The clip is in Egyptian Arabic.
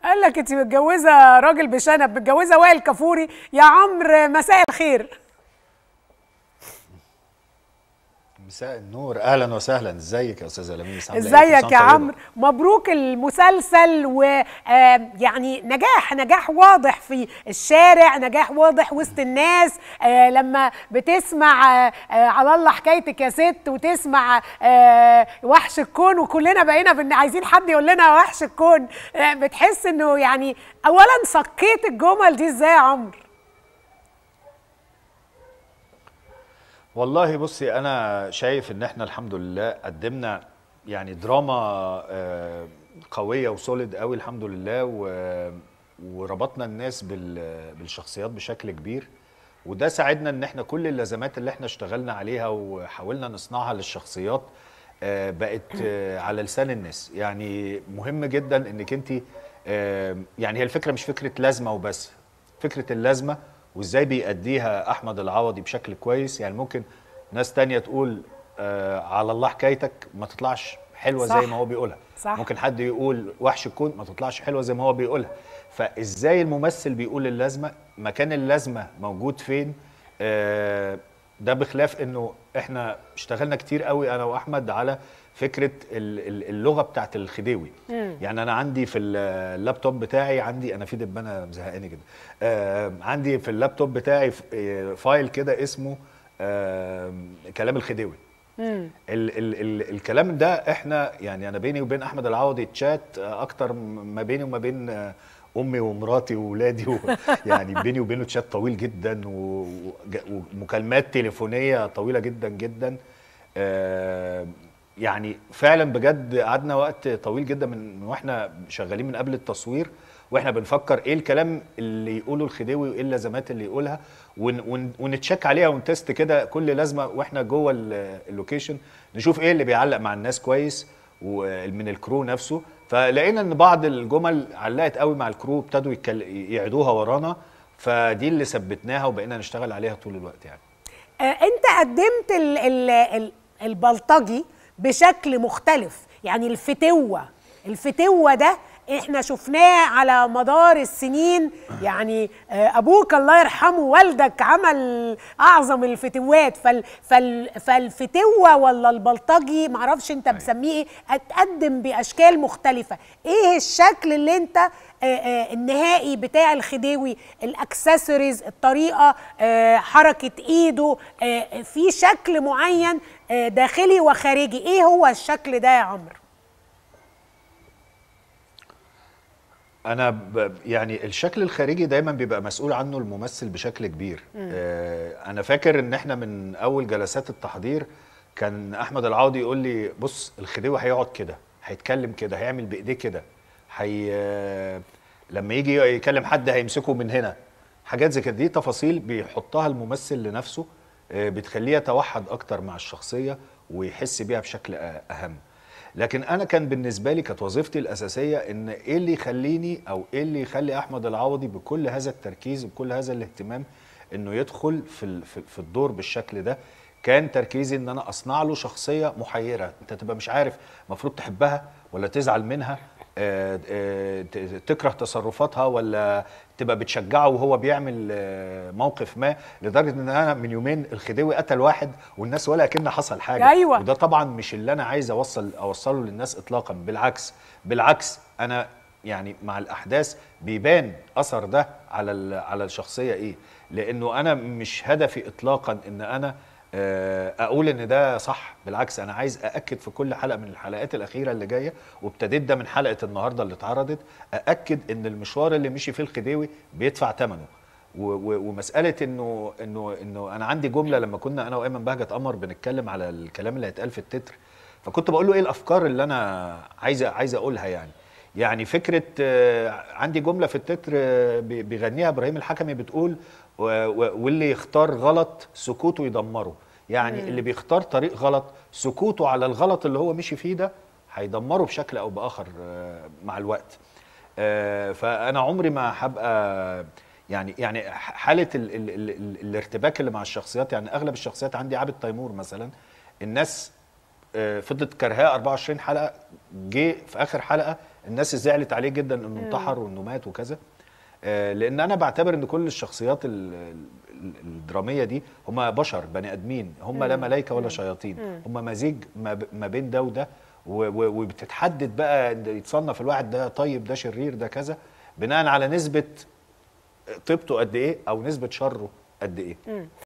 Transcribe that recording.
قال لك انت متجوزه راجل بشنب متجوزه وائل كفوري يا عمرو مساء الخير مساء النور اهلا وسهلا ازيك يا استاذه لميس عاملة إيه؟ ازيك كل يا سنة عمرو مبروك المسلسل ويعني نجاح نجاح واضح في الشارع نجاح واضح وسط الناس آه، لما بتسمع آه، آه، على الله حكايتك يا ست وتسمع آه، وحش الكون وكلنا بقينا بن- عايزين حد يقول لنا وحش الكون آه، بتحس انه يعني اولا سقيت الجمل دي ازاي يا عمرو والله بصي انا شايف ان احنا الحمد لله قدمنا يعني دراما آه، قويه وسوليد قوي الحمد لله و- وربطنا الناس بال- بالشخصيات بشكل كبير وده ساعدنا ان احنا كل اللازمات اللي احنا اشتغلنا عليها وحاولنا نصنعها للشخصيات آه، بقت آه، على لسان الناس يعني مهم جدا انك انت يعني هي الفكره مش فكره لازمه وبس فكره اللازمه وازاي بيأديها احمد العوضي بشكل كويس يعني ممكن ناس تانية تقول آه على الله حكايتك ما تطلعش حلوه صح. زي ما هو بيقولها صح. ممكن حد يقول وحش الكون ما تطلعش حلوه زي ما هو بيقولها فازاي الممثل بيقول اللازمه مكان اللازمه موجود فين آه ده بخلاف انه احنا اشتغلنا كتير قوي انا واحمد على فكره ال- ال- اللغه بتاعت الخديوي يعني انا عندي في اللابتوب بتاعي عندي انا في دبانه مزهقاني جدا آه عندي في اللابتوب بتاعي ف- آه، فايل كده اسمه آه كلام الخديوي ال ال ال الكلام ده احنا يعني انا بيني وبين احمد العوضي تشات آه، اكتر م- ما بيني وما بين آه، امي ومراتي واولادي و يعني بيني وبينه تشات طويل جدا و- وج- ومكالمات تليفونيه طويله جدا جدا آه، يعني فعلا بجد قعدنا وقت طويل جدا من من واحنا شغالين من قبل التصوير واحنا بنفكر ايه الكلام اللي يقوله الخديوي وايه اللازمات اللي يقولها ون ون ونتشيك عليها ونتست كده كل لازمه واحنا جوه ال- اللوكيشن نشوف ايه اللي بيعلق مع الناس كويس ومن الكرو نفسه فلقينا ان بعض الجمل علقت قوي مع الكرو ابتدوا يتكل- يعيدوها ورانا فدي اللي ثبتناها وبقينا نشتغل عليها طول الوقت يعني آه، انت قدمت ال ال ال البلطجي بشكل مختلف يعني الفتوة الفتوة ده احنا شفناه على مدار السنين يعني آه، ابوك الله يرحمه والدك عمل اعظم الفتوات فال فال فالفتوة ولا البلطجي معرفش انت مسميه ايه اتقدم باشكال مختلفة ايه الشكل اللي انت آه، آه، النهائي بتاع الخديوي الاكسسوارز الطريقه آه، حركه ايده آه، في شكل معين آه، داخلي وخارجي ايه هو الشكل ده يا عمرو انا ب... يعني الشكل الخارجي دايما بيبقى مسؤول عنه الممثل بشكل كبير آه انا فاكر ان احنا من اول جلسات التحضير كان احمد العوضي يقول لي بص الخديوي هيقعد كده هيتكلم كده هيعمل بايديه كده هي آه، لما يجي يكلم حد هيمسكه من هنا حاجات زي كده دي تفاصيل بيحطها الممثل لنفسه آه، بتخليه يتوحد اكتر مع الشخصيه ويحس بيها بشكل آه، اهم لكن انا كان بالنسبه لي كانت وظيفتي الاساسيه ان ايه اللي يخليني او ايه اللي يخلي احمد العوضي بكل هذا التركيز بكل هذا الاهتمام انه يدخل في ال- في في الدور بالشكل ده كان تركيزي ان انا اصنع له شخصيه محيره انت تبقى مش عارف المفروض تحبها ولا تزعل منها آه، آه، ت- تكره تصرفاتها ولا تبقى بتشجعه وهو بيعمل آه، موقف ما لدرجه ان انا من يومين الخديوي قتل واحد والناس ولا كأن حصل حاجه أيوة. وده طبعا مش اللي انا عايز اوصل اوصله للناس اطلاقا بالعكس بالعكس انا يعني مع الاحداث بيبان اثر ده على ال- على الشخصيه ايه لانه انا مش هدفي اطلاقا ان انا آه، اقول ان ده صح بالعكس انا عايز ااكد في كل حلقه من الحلقات الاخيره اللي جايه وابتديت ده من حلقه النهارده اللي اتعرضت ااكد ان المشوار اللي مشي فيه الخديوي بيدفع ثمنه و- و- ومساله انه انه انه انا عندي جمله لما كنا انا وايمن بهجت قمر بنتكلم على الكلام اللي هيتقال في التتر فكنت بقول له ايه الافكار اللي انا عايز عايز اقولها يعني يعني فكره آه، عندي جمله في التتر آه، بي- بيغنيها ابراهيم الحكمي بتقول و- و- واللي يختار غلط سكوته يدمره يعني اللي بيختار طريق غلط سكوته على الغلط اللي هو مشي فيه ده هيدمره بشكل او باخر آه، مع الوقت آه، فانا عمري ما هبقى يعني يعني حاله ال ال ال ال الارتباك اللي مع الشخصيات يعني اغلب الشخصيات عندي عابد تيمور مثلا الناس آه، فضلت كرهاه 24 حلقه جه في اخر حلقه الناس زعلت عليه جدا انه انتحر وانه مات وكذا آه، لان انا بعتبر ان كل الشخصيات ال- ال- الدراميه دي هم بشر بني ادمين هم لا ملائكه ولا شياطين هم مزيج ما ب- ما بين ده وده و- و- وبتتحدد بقى إن يتصنف الواحد ده طيب ده شرير ده كذا بناء على نسبه طيبته قد ايه او نسبه شره قد ايه